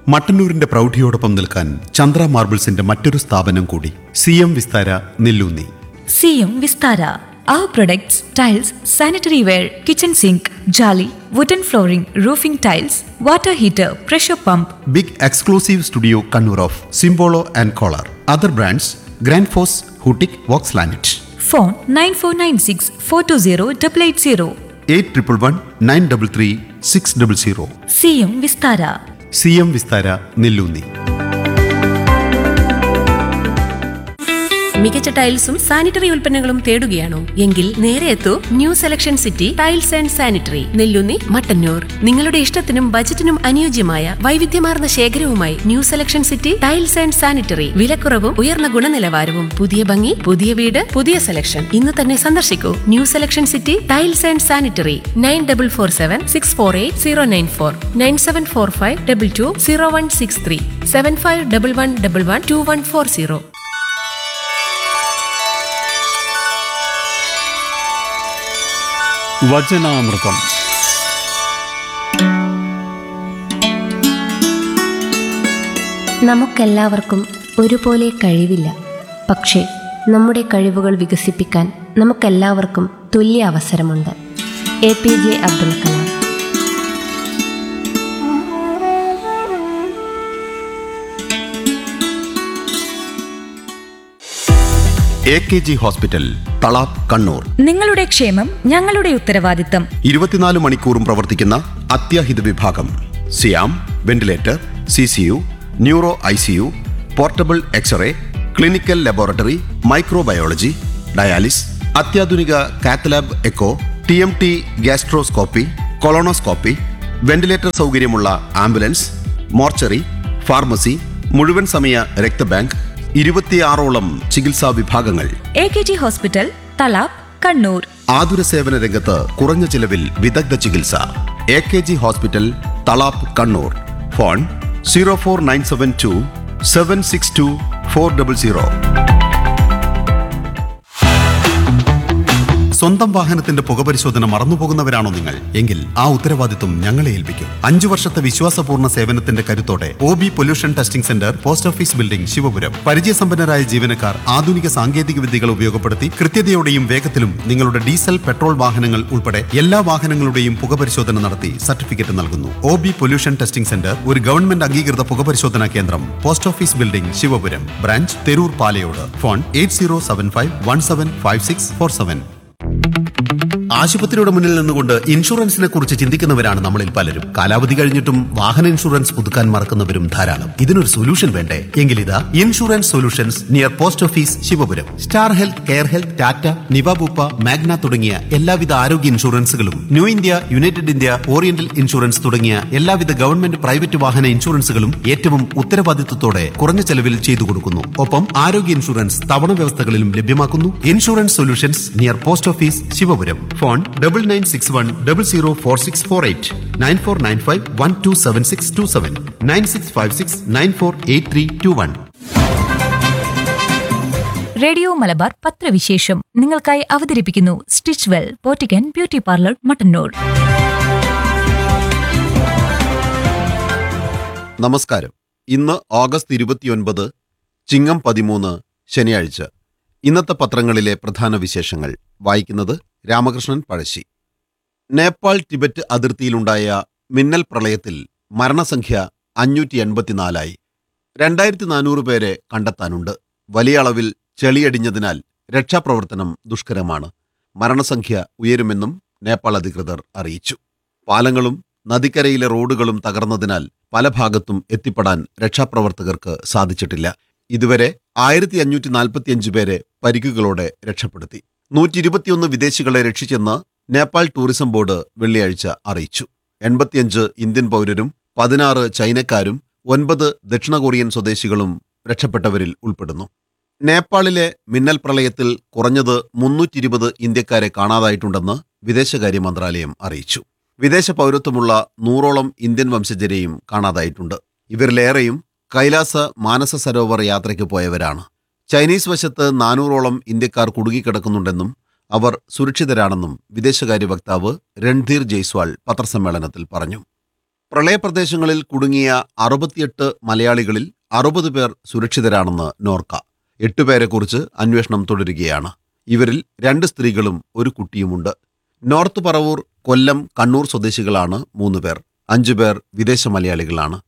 മട്ടന്നൂരിന്റെ പ്രൗഢിയോടൊപ്പം നിൽക്കാൻ ചന്ദ്ര മാർബിൾസിന്റെ മറ്റൊരു സ്ഥാപനം കൂടി സി എം വിസ്താര നെല്ലൂന്നി സിയും Vistara Our products, tiles, sanitary ware, kitchen sink, jolly, wooden flooring, roofing tiles, water heater, pressure pump, big exclusive studio Kannur of Simpolo and Kohler other brands grand ഫോസ് ഹൂട്ടിക് വോക്സ് ലാനറ്റ് phone 9496 420 880. Eight triple one nine double three six double zero സിയും Vistara C M Vistara Nellunni മികച്ച ടൈൽസും sanitary ഉൽപ്പന്നങ്ങളും തേടുകയാണോ എങ്കിൽ നേരെ എത്തൂ new selection city tiles and sanitary Nellunni Mattannur നിങ്ങളുടെ ഇഷ്ടത്തിനും ബജറ്റിനും അനുയോജ്യമായ വൈവിധ്യമാർന്ന ശേഖരവുമായി new selection city tiles and sanitary വിലക്കുറവും ഉയർന്ന ഗുണനിലവാരവും പുതിയ ഭംഗി പുതിയ വീട് പുതിയ സെലക്ഷൻ ഇന്ന് തന്നെ സന്ദർശിക്കൂ new selection city tiles and sanitary nine double four seven six four eight zero nine four nine seven four five double two zero one six three seven five double one double one two one four zero വചനാമൃതം നമുക്കെല്ലാവർക്കും ഒരുപോലെ കഴിവില്ല പക്ഷേ നമ്മുടെ കഴിവുകൾ വികസിപ്പിക്കാൻ നമുക്കെല്ലാവർക്കും തുല്യ അവസരമുണ്ട് A P J Abdul Kalam A K G hospital Thalap Kannur നിങ്ങളുടെ ക്ഷേമം ഞങ്ങളുടെ ഉത്തരവാദിത്തം ഇരുപത്തിനാല് മണിക്കൂറും പ്രവർത്തിക്കുന്ന അത്യാഹിത വിഭാഗം സിയാം ventilator C C U neuro I C U portable x ray clinical laboratory microbiology dialysis അത്യാധുനിക cath lab echo T M T gastroscopy colonoscopy ventilator സൗകര്യമുള്ള ആംബുലൻസ് മോർച്ചറി ഫാർമസി മുഴുവൻ സമയ രക്തബാങ്ക് ഇരുപത്തിയാറോളം ചികിത്സാ വിഭാഗങ്ങൾ A K G hospital Thalap Kannur ആതുര സേവന രംഗത്ത് കുറഞ്ഞ ചിലവിൽ വിദഗ്ധ ചികിത്സ A K G hospital Thalap Kannur phone zero four nine seven two seven six two four double zero സ്വന്തം വാഹനത്തിന്റെ പുകപരിശോധന മറന്നുപോകുന്നവരാണോ നിങ്ങൾ എങ്കിൽ ആ ഉത്തരവാദിത്വം ഞങ്ങളെ ഏൽപ്പിക്കും അഞ്ചു വർഷത്തെ വിശ്വാസപൂർണ്ണ സേവനത്തിന്റെ കരുത്തോടെ O B pollution testing centre post office building Sivapuram പരിചയസമ്പന്നരായ ജീവനക്കാർ ആധുനിക സാങ്കേതിക വിദ്യകൾ ഉപയോഗപ്പെടുത്തി കൃത്യതയോടെയും വേഗത്തിലും നിങ്ങളുടെ ഡീസൽ പെട്രോൾ വാഹനങ്ങൾ ഉൾപ്പെടെ എല്ലാ വാഹനങ്ങളുടെയും പുകപരിശോധന നടത്തി സർട്ടിഫിക്കറ്റ് നൽകുന്നു O B pollution testing centre ഒരു ഗവൺമെന്റ് അംഗീകൃത പുകപരിശോധനാ കേന്ദ്രം post office building Sivapuram branch Theroor Palayode phone eight zero seven five one seven five six four seven ആശുപത്രിയുടെ മുന്നിൽ നിന്നുകൊണ്ട് ഇൻഷുറൻസിനെ കുറിച്ച് ചിന്തിക്കുന്നവരാണ് നമ്മളിൽ പലരും കാലാവധി കഴിഞ്ഞിട്ടും വാഹന ഇൻഷുറൻസ് പുതുക്കാൻ മറക്കുന്നവരും ധാരാളം ഇതിനൊരു സൊല്യൂഷൻ വേണ്ടേ എങ്കിൽ ഇതാ insurance solutions near post office Sivapuram star health care health Tata Niva Bupa Magna തുടങ്ങിയ എല്ലാവിധ ആരോഗ്യ ഇൻഷുറൻസുകളും new India united India oriental insurance തുടങ്ങിയ എല്ലാവിധ ഗവൺമെന്റ് പ്രൈവറ്റ് വാഹന ഇൻഷുറൻസുകളും ഏറ്റവും ഉത്തരവാദിത്വത്തോടെ കുറഞ്ഞ ചെലവിൽ ചെയ്തു കൊടുക്കുന്നു ഒപ്പം ആരോഗ്യ ഇൻഷുറൻസ് തവണ വ്യവസ്ഥകളിലും ലഭ്യമാക്കുന്നു insurance solutions near post office Sivapuram phone double nine six one double zero four six four eight nine four nine five one two seven six two seven nine six five six nine four eight three two one radio Malabar പത്രവിശേഷം നിങ്ങൾക്കായി അവതരിപ്പിക്കുന്നു stitch well പോറ്റിക്കൻ beauty parlour Mattannur നമസ്കാരം ഇന്ന് August ഇരുപത്തിയൊൻപത് ചിങ്ങം പതിമൂന്ന് ശനിയാഴ്ച ഇന്നത്തെ പത്രങ്ങളിലെ പ്രധാന വിശേഷങ്ങൾ വായിക്കുന്നത് രാമകൃഷ്ണൻ പഴശ്ശി നേപ്പാൾ ടിബറ്റ് അതിർത്തിയിലുണ്ടായ മിന്നൽ പ്രളയത്തിൽ മരണസംഖ്യ അഞ്ഞൂറ്റി എൺപത്തിനാലായി രണ്ടായിരത്തി നാനൂറ് പേരെ കണ്ടെത്താനുണ്ട് വലിയ അളവിൽ ചെളിയടിഞ്ഞതിനാൽ രക്ഷാപ്രവർത്തനം ദുഷ്കരമാണ് മരണസംഖ്യ ഉയരുമെന്നും നേപ്പാൾ അധികൃതർ അറിയിച്ചു പാലങ്ങളും നദിക്കരയിലെ റോഡുകളും തകർന്നതിനാൽ പല ഭാഗത്തും എത്തിപ്പെടാൻ രക്ഷാപ്രവർത്തകർക്ക് സാധിച്ചിട്ടില്ല ഇതുവരെ ആയിരത്തി അഞ്ഞൂറ്റി നാൽപ്പത്തിയഞ്ച് പേരെ പരിക്കുകളോടെ രക്ഷപ്പെടുത്തി നൂറ്റി ഇരുപത്തിയൊന്ന് വിദേശികളെ രക്ഷിച്ചെന്ന് നേപ്പാൾ ടൂറിസം ബോർഡ് വെള്ളിയാഴ്ച അറിയിച്ചു എൺപത്തിയഞ്ച് ഇന്ത്യൻ പൗരരും പതിനാറ് ചൈനക്കാരും ഒൻപത് ദക്ഷിണ കൊറിയൻ സ്വദേശികളും രക്ഷപ്പെട്ടവരിൽ ഉൾപ്പെടുന്നു നേപ്പാളിലെ മിന്നൽ പ്രളയത്തിൽ കുറഞ്ഞത് മുന്നൂറ്റി ഇരുപത് ഇന്ത്യക്കാരെ കാണാതായിട്ടുണ്ടെന്ന് വിദേശകാര്യ മന്ത്രാലയം അറിയിച്ചു വിദേശ പൗരത്വമുള്ള നൂറോളം ഇന്ത്യൻ വംശജരെയും കാണാതായിട്ടുണ്ട് ഇവരിലേറെയും കൈലാസ മാനസ സരോവർ യാത്രയ്ക്ക് പോയവരാണ് ചൈനീസ് വശത്ത് നാനൂറോളം ഇന്ത്യക്കാർ കുടുങ്ങിക്കിടക്കുന്നുണ്ടെന്നും അവർ സുരക്ഷിതരാണെന്നും വിദേശകാര്യ വക്താവ് രൺധീർ ജയ്സ്വാൾ പത്രസമ്മേളനത്തിൽ പറഞ്ഞു പ്രളയപ്രദേശങ്ങളിൽ കുടുങ്ങിയ അറുപത്തിയെട്ട് മലയാളികളിൽ അറുപത് പേർ സുരക്ഷിതരാണെന്ന് നോർക്ക എട്ടുപേരെക്കുറിച്ച് അന്വേഷണം തുടരുകയാണ് ഇവരിൽ രണ്ട് സ്ത്രീകളും ഒരു കുട്ടിയുമുണ്ട് നോർത്ത് പറവൂർ കൊല്ലം കണ്ണൂർ സ്വദേശികളാണ് മൂന്ന് പേർ അഞ്ചുപേർ വിദേശ മലയാളികളാണ്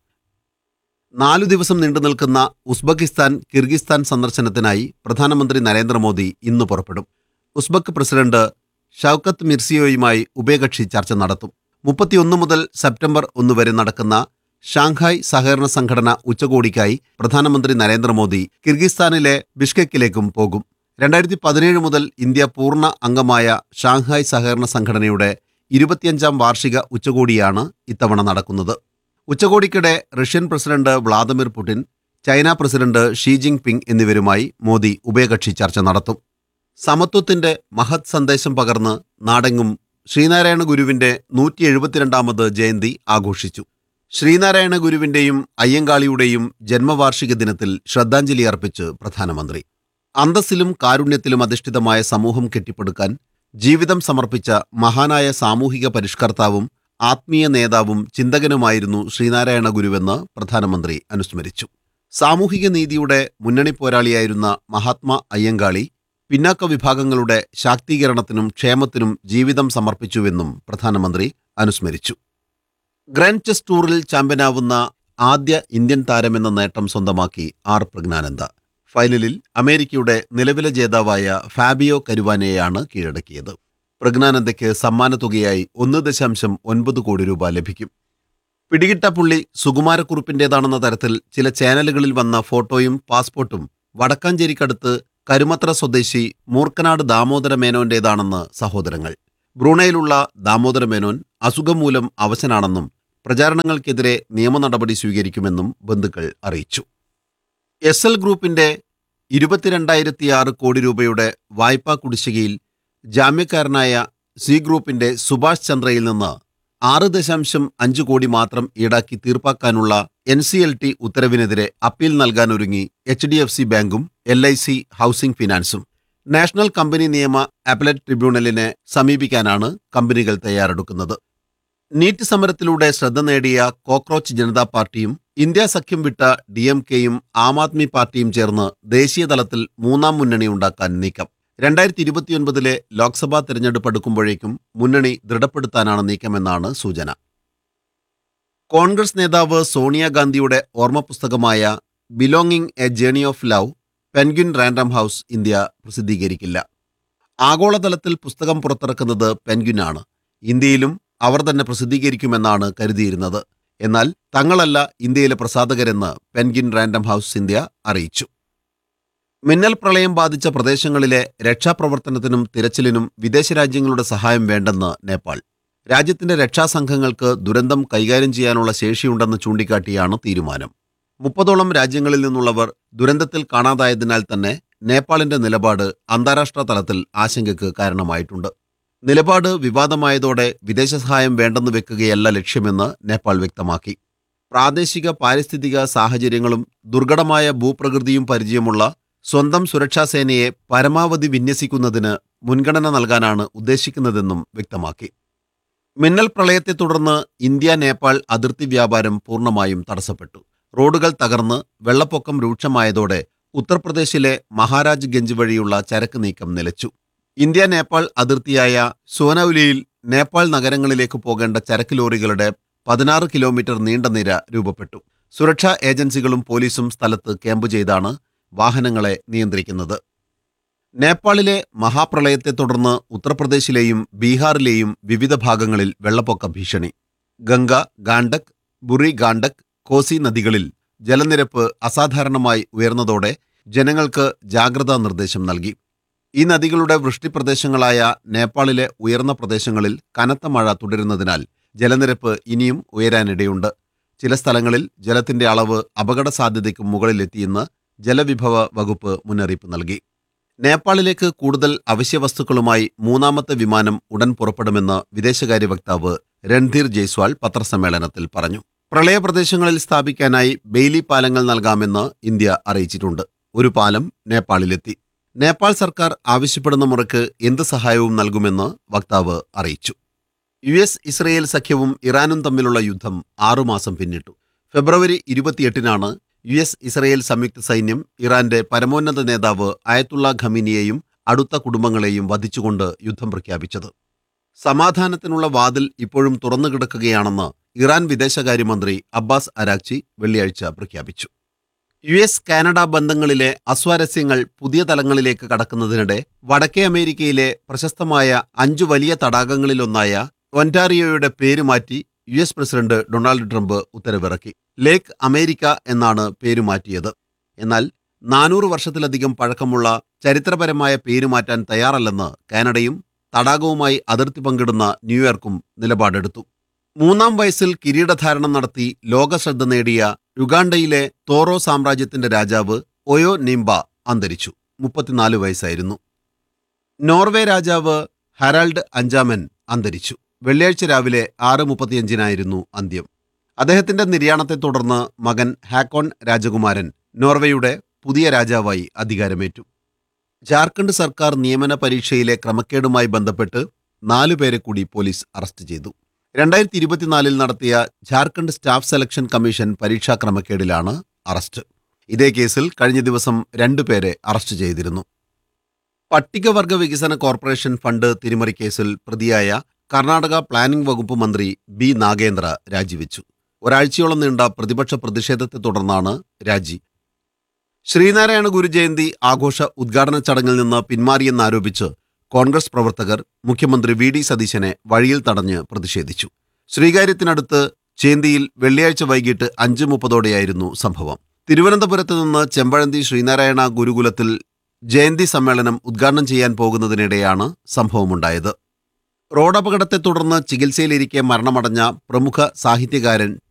നാലു ദിവസം നീണ്ടു നിൽക്കുന്ന ഉസ്ബെക്കിസ്ഥാൻ കിർഗിസ്ഥാൻ സന്ദർശനത്തിനായി പ്രധാനമന്ത്രി നരേന്ദ്രമോദി ഇന്ന് പുറപ്പെടും ഉസ്ബെക്ക് പ്രസിഡന്റ് ഷൌക്കത്ത് മിർസിയോയുമായി ഉഭയകക്ഷി ചർച്ച നടത്തും മുപ്പത്തിയൊന്ന് മുതൽ സെപ്റ്റംബർ ഒന്ന് വരെ നടക്കുന്ന ഷാങ്ഹായ് സഹകരണ സംഘടന ഉച്ചകോടിക്കായി പ്രധാനമന്ത്രി നരേന്ദ്രമോദി കിർഗിസ്ഥാനിലെ ബിഷ്കെക്കിലേക്കും പോകും രണ്ടായിരത്തി പതിനേഴ് മുതൽ ഇന്ത്യ പൂർണ്ണ അംഗമായ ഷാങ്ഹായ് സഹകരണ സംഘടനയുടെ ഇരുപത്തിയഞ്ചാം വാർഷിക ഉച്ചകോടിയാണ് ഇത്തവണ നടക്കുന്നത് ഉച്ചകോടിക്കിടെ Russian president Vladimir Putin China president Xi Jinping എന്നിവരുമായി മോദി ഉഭയകക്ഷി ചർച്ച നടത്തും സമത്വത്തിന്റെ മഹത് സന്ദേശം പകർന്ന് നാടെങ്ങും ശ്രീനാരായണ ഗുരുവിന്റെ നൂറ്റി എഴുപത്തിരണ്ടാമത് ജയന്തി ആഘോഷിച്ചു ശ്രീനാരായണ ഗുരുവിന്റെയും അയ്യങ്കാളിയുടെയും ജന്മവാർഷിക ദിനത്തിൽ ശ്രദ്ധാഞ്ജലി അർപ്പിച്ച് പ്രധാനമന്ത്രി അന്തസ്സിലും കാരുണ്യത്തിലും അധിഷ്ഠിതമായ സമൂഹം കെട്ടിപ്പടുക്കാൻ ജീവിതം സമർപ്പിച്ച മഹാനായ സാമൂഹിക പരിഷ്കർത്താവും ആത്മീയ നേതാവും ചിന്തകനുമായിരുന്നു ശ്രീനാരായണ ഗുരുവെന്ന് പ്രധാനമന്ത്രി അനുസ്മരിച്ചു സാമൂഹിക നീതിയുടെ മുന്നണി പോരാളിയായിരുന്ന മഹാത്മാ അയ്യങ്കാളി പിന്നാക്ക വിഭാഗങ്ങളുടെ ശാക്തീകരണത്തിനും ക്ഷേമത്തിനും ജീവിതം സമർപ്പിച്ചുവെന്നും പ്രധാനമന്ത്രി അനുസ്മരിച്ചു ഗ്രാൻഡ് ചെസ് ടൂറിൽ ചാമ്പ്യനാവുന്ന ആദ്യ ഇന്ത്യൻ താരമെന്ന നേട്ടം സ്വന്തമാക്കി ആർ പ്രജ്ഞാനന്ദ ഫൈനലിൽ അമേരിക്കയുടെ നിലവിലെ ജേതാവായ ഫാബിയോ കരുവാനെയാണ് കീഴടക്കിയത് പ്രജ്ഞാനന്ദയ്ക്ക് സമ്മാനത്തുകയായി ഒന്ന് ദശാംശം ഒൻപത് കോടി രൂപ ലഭിക്കും പിടികിട്ട പുള്ളി സുകുമാരക്കുറുപ്പിന്റേതാണെന്ന തരത്തിൽ ചില ചാനലുകളിൽ വന്ന ഫോട്ടോയും പാസ്പോർട്ടും വടക്കാഞ്ചേരിക്കടുത്ത് കരുമത്ര സ്വദേശി മൂർക്കനാട് ദാമോദര മേനോന്റേതാണെന്ന് സഹോദരങ്ങൾ ബ്രൂണയിലുള്ള ദാമോദര മേനോൻ അസുഖം മൂലം അവശനാണെന്നും പ്രചാരണങ്ങൾക്കെതിരെ നിയമ നടപടി സ്വീകരിക്കുമെന്നും ബന്ധുക്കൾ അറിയിച്ചു എസ് എൽ ഗ്രൂപ്പിന്റെ ഇരുപത്തിരണ്ടായിരത്തിയാറ് കോടി രൂപയുടെ വായ്പാ കുടിശ്ശികയിൽ ജാമ്യക്കാരനായ സി ഗ്രൂപ്പിന്റെ സുഭാഷ് ചന്ദ്രയിൽ നിന്ന് ആറ് ദശാംശം അഞ്ച് കോടി മാത്രം ഈടാക്കി തീർപ്പാക്കാനുള്ള എൻ സി എൽ ടി ഉത്തരവിനെതിരെ അപ്പീൽ നൽകാനൊരുങ്ങി എച്ച് ഡി എഫ് സി ബാങ്കും എൽ ഐ സി ഹൗസിംഗ് ഫിനാൻസും നാഷണൽ കമ്പനി നിയമ അപ്പലറ്റ് ട്രിബ്യൂണലിനെ സമീപിക്കാനാണ് കമ്പനികൾ തയ്യാറെടുക്കുന്നത് നീറ്റ് സമരത്തിലൂടെ ശ്രദ്ധ നേടിയ കോക്രോച്ച് ജനതാ പാർട്ടിയും ഇന്ത്യ സഖ്യം വിട്ട ഡി എം കെയും ആം ആദ്മി പാർട്ടിയും ചേർന്ന് ദേശീയ തലത്തിൽ മൂന്നാം മുന്നണി ഉണ്ടാക്കാൻ നീക്കം രണ്ടായിരത്തി ഇരുപത്തിയൊൻപതിലെ ലോക്സഭാ തെരഞ്ഞെടുപ്പ് അടുക്കുമ്പോഴേക്കും മുന്നണി ദൃഢപ്പെടുത്താനാണ് നീക്കമെന്നാണ് സൂചന കോൺഗ്രസ് നേതാവ് സോണിയാഗാന്ധിയുടെ ഓർമ്മപുസ്തകമായ belonging a journey of love Penguin Random House India പ്രസിദ്ധീകരിക്കില്ല ആഗോളതലത്തിൽ പുസ്തകം പുറത്തിറക്കുന്നത് പെൻഗ്വിനാണ് ഇന്ത്യയിലും അവർ തന്നെ പ്രസിദ്ധീകരിക്കുമെന്നാണ് കരുതിയിരുന്നത് എന്നാൽ തങ്ങളല്ല ഇന്ത്യയിലെ പ്രസാധകരെന്ന് പെൻഗ്വിൻ റാൻഡം ഹൗസ് ഇന്ത്യ അറിയിച്ചു മിന്നൽ പ്രളയം ബാധിച്ച പ്രദേശങ്ങളിലെ രക്ഷാപ്രവർത്തനത്തിനും തിരച്ചിലിനും വിദേശ രാജ്യങ്ങളുടെ സഹായം വേണ്ടെന്ന് നേപ്പാൾ രാജ്യത്തിന്റെ രക്ഷാസംഘങ്ങൾക്ക് ദുരന്തം കൈകാര്യം ചെയ്യാനുള്ള ശേഷിയുണ്ടെന്ന് ചൂണ്ടിക്കാട്ടിയാണ് തീരുമാനം മുപ്പതോളം രാജ്യങ്ങളിൽ നിന്നുള്ളവർ ദുരന്തത്തിൽ കാണാതായതിനാൽ തന്നെ നേപ്പാളിന്റെ നിലപാട് അന്താരാഷ്ട്ര തലത്തിൽ ആശങ്കയ്ക്ക് കാരണമായിട്ടുണ്ട് നിലപാട് വിവാദമായതോടെ വിദേശ സഹായം വേണ്ടെന്ന് വെക്കുകയല്ല ലക്ഷ്യമെന്ന് നേപ്പാൾ വ്യക്തമാക്കി പ്രാദേശിക പാരിസ്ഥിതിക സാഹചര്യങ്ങളും ദുർഘടമായ ഭൂപ്രകൃതിയും പരിചയമുള്ള സ്വന്തം സുരക്ഷാസേനയെ പരമാവധി വിന്യസിക്കുന്നതിന് മുൻഗണന നൽകാനാണ് ഉദ്ദേശിക്കുന്നതെന്നും വ്യക്തമാക്കി മിന്നൽ പ്രളയത്തെ തുടർന്ന് ഇന്ത്യ നേപ്പാൾ അതിർത്തി വ്യാപാരം പൂർണ്ണമായും തടസ്സപ്പെട്ടു റോഡുകൾ തകർന്ന് വെള്ളപ്പൊക്കം രൂക്ഷമായതോടെ ഉത്തർപ്രദേശിലെ മഹാരാജ് ഗഞ്ച് വഴിയുള്ള ചരക്ക് നീക്കം നിലച്ചു ഇന്ത്യ നേപ്പാൾ അതിർത്തിയായ സോനൌലിയിൽ നേപ്പാൾ നഗരങ്ങളിലേക്ക് പോകേണ്ട ചരക്ക് ലോറികളുടെ പതിനാറ് കിലോമീറ്റർ നീണ്ട നിര രൂപപ്പെട്ടു സുരക്ഷാ ഏജൻസികളും പോലീസും സ്ഥലത്ത് ക്യാമ്പ് ചെയ്താണ് വാഹനങ്ങളെ നിയന്ത്രിക്കുന്നത് നേപ്പാളിലെ മഹാപ്രളയത്തെ തുടർന്ന് ഉത്തർപ്രദേശിലെയും ബീഹാറിലെയും വിവിധ ഭാഗങ്ങളിൽ വെള്ളപ്പൊക്ക ഭീഷണി ഗംഗ ഗാണ്ടക് ബുറി ഗാണ്ടക് കോസി നദികളിൽ ജലനിരപ്പ് അസാധാരണമായി ഉയർന്നതോടെ ജനങ്ങൾക്ക് ജാഗ്രതാ നിർദ്ദേശം നൽകി ഈ നദികളുടെ വൃഷ്ടിപ്രദേശങ്ങളായ നേപ്പാളിലെ ഉയർന്ന പ്രദേശങ്ങളിൽ കനത്ത മഴ തുടരുന്നതിനാൽ ജലനിരപ്പ് ഇനിയും ഉയരാനിടയുണ്ട് ചില സ്ഥലങ്ങളിൽ ജലത്തിന്റെ അളവ് അപകട സാധ്യതയ്ക്ക് മുകളിലെത്തിയെന്ന് ജലവിഭവ വകുപ്പ് മുന്നറിയിപ്പ് നൽകി നേപ്പാളിലേക്ക് കൂടുതൽ അവശ്യവസ്തുക്കളുമായി മൂന്നാമത്തെ വിമാനം ഉടൻ പുറപ്പെടുമെന്ന് വിദേശകാര്യ വക്താവ് രൺധീർ ജയ്സ്വാൾ പത്രസമ്മേളനത്തിൽ പറഞ്ഞു പ്രളയപ്രദേശങ്ങളിൽ സ്ഥാപിക്കാനായി ബെയിലി പാലങ്ങൾ നൽകാമെന്ന് ഇന്ത്യ അറിയിച്ചിട്ടുണ്ട് ഒരു പാലം നേപ്പാളിലെത്തി നേപ്പാൾ സർക്കാർ ആവശ്യപ്പെടുന്ന മുറയ്ക്ക് എന്ത് സഹായവും നൽകുമെന്ന് വക്താവ് അറിയിച്ചു യു എസ് ഇസ്രയേൽ സഖ്യവും ഇറാനും തമ്മിലുള്ള യുദ്ധം ആറുമാസം പിന്നിട്ടു ഫെബ്രുവരി ഇരുപത്തിയെട്ടിനാണ് യു എസ് ഇസ്രയേൽ സംയുക്ത സൈന്യം ഇറാന്റെ പരമോന്നത നേതാവ് അയത്തുള്ള ഖമീനിയെയും അടുത്ത കുടുംബങ്ങളെയും വധിച്ചുകൊണ്ട് യുദ്ധം പ്രഖ്യാപിച്ചത് സമാധാനത്തിനുള്ള വാതിൽ ഇപ്പോഴും തുറന്നു കിടക്കുകയാണെന്ന് ഇറാൻ വിദേശകാര്യമന്ത്രി അബ്ബാസ് അരാക്ചി വെള്ളിയാഴ്ച പ്രഖ്യാപിച്ചു യു എസ് കാനഡ ബന്ധങ്ങളിലെ അസ്വാരസ്യങ്ങൾ പുതിയ തലങ്ങളിലേക്ക് കടക്കുന്നതിനിടെ വടക്കേ അമേരിക്കയിലെ പ്രശസ്തമായ അഞ്ചു വലിയ തടാകങ്ങളിലൊന്നായ ഒൻറ്റാറിയോയുടെ പേര് മാറ്റി U S president Donald Trump ഉത്തരവിറക്കി ലേക്ക് അമേരിക്ക എന്നാണ് പേര് മാറ്റിയത് എന്നാൽ നാനൂറ് വർഷത്തിലധികം പഴക്കമുള്ള ചരിത്രപരമായ പേര് മാറ്റാൻ തയ്യാറല്ലെന്ന് കാനഡയും തടാകവുമായി അതിർത്തി പങ്കിടുന്ന ന്യൂയോർക്കും നിലപാടെടുത്തു മൂന്നാം വയസ്സിൽ കിരീടധാരണം നടത്തി ലോകശ്രദ്ധ നേടിയ യുഗാണ്ടയിലെ തോറോ സാമ്രാജ്യത്തിന്റെ രാജാവ് ഒയോ നിംബ അന്തരിച്ചു മുപ്പത്തിനാല് വയസ്സായിരുന്നു നോർവേ രാജാവ് ഹരാൾഡ് അഞ്ചാമൻ അന്തരിച്ചു വെള്ളിയാഴ്ച രാവിലെ ആറ് മുപ്പത്തിയഞ്ചിനായിരുന്നു അന്ത്യം അദ്ദേഹത്തിന്റെ നിര്യാണത്തെ തുടർന്ന് മകൻ ഹാക്കോൺ രാജകുമാരൻ നോർവേയുടെ പുതിയ രാജാവായി അധികാരമേറ്റു ജാർഖണ്ഡ് സർക്കാർ നിയമന പരീക്ഷയിലെ ക്രമക്കേടുമായി ബന്ധപ്പെട്ട് നാലു പേരെ കൂടി പോലീസ് അറസ്റ്റ് ചെയ്തു രണ്ടായിരത്തി ഇരുപത്തിനാലിൽ നടത്തിയ ജാർഖണ്ഡ് സ്റ്റാഫ് സെലക്ഷൻ കമ്മീഷൻ പരീക്ഷാ ക്രമക്കേടിലാണ് അറസ്റ്റ് ഇതേ കേസിൽ കഴിഞ്ഞ ദിവസം രണ്ടുപേരെ അറസ്റ്റ് ചെയ്തിരുന്നു പട്ടികവർഗ വികസന കോർപ്പറേഷൻ ഫണ്ട് തിരിമറി കേസിൽ പ്രതിയായ കർണാടക പ്ലാനിംഗ് വകുപ്പ് മന്ത്രി ബി നാഗേന്ദ്ര രാജിവെച്ചു ഒരാഴ്ചയോളം നീണ്ട പ്രതിപക്ഷ പ്രതിഷേധത്തെ തുടർന്നാണ് രാജി ശ്രീനാരായണ ഗുരു ജയന്തി ആഘോഷ ഉദ്ഘാടന ചടങ്ങിൽ നിന്ന് പിന്മാറിയെന്നാരോപിച്ച് കോൺഗ്രസ് പ്രവർത്തകർ മുഖ്യമന്ത്രി വി ഡി സതീശനെ വഴിയിൽ തടഞ്ഞ് പ്രതിഷേധിച്ചു ശ്രീകാര്യത്തിനടുത്ത് ചേന്തിയിൽ വെള്ളിയാഴ്ച വൈകിട്ട് അഞ്ച് മുപ്പതോടെയായിരുന്നു സംഭവം തിരുവനന്തപുരത്ത് നിന്ന് ചെമ്പഴന്തി ശ്രീനാരായണ ഗുരുകുലത്തിൽ ജയന്തി സമ്മേളനം ഉദ്ഘാടനം ചെയ്യാൻ പോകുന്നതിനിടെയാണ് സംഭവമുണ്ടായത് റോഡപകടത്തെ തുടർന്ന് ചികിത്സയിലിരിക്കെ മരണമടഞ്ഞ പ്രമുഖ സാഹിത്യകാരൻ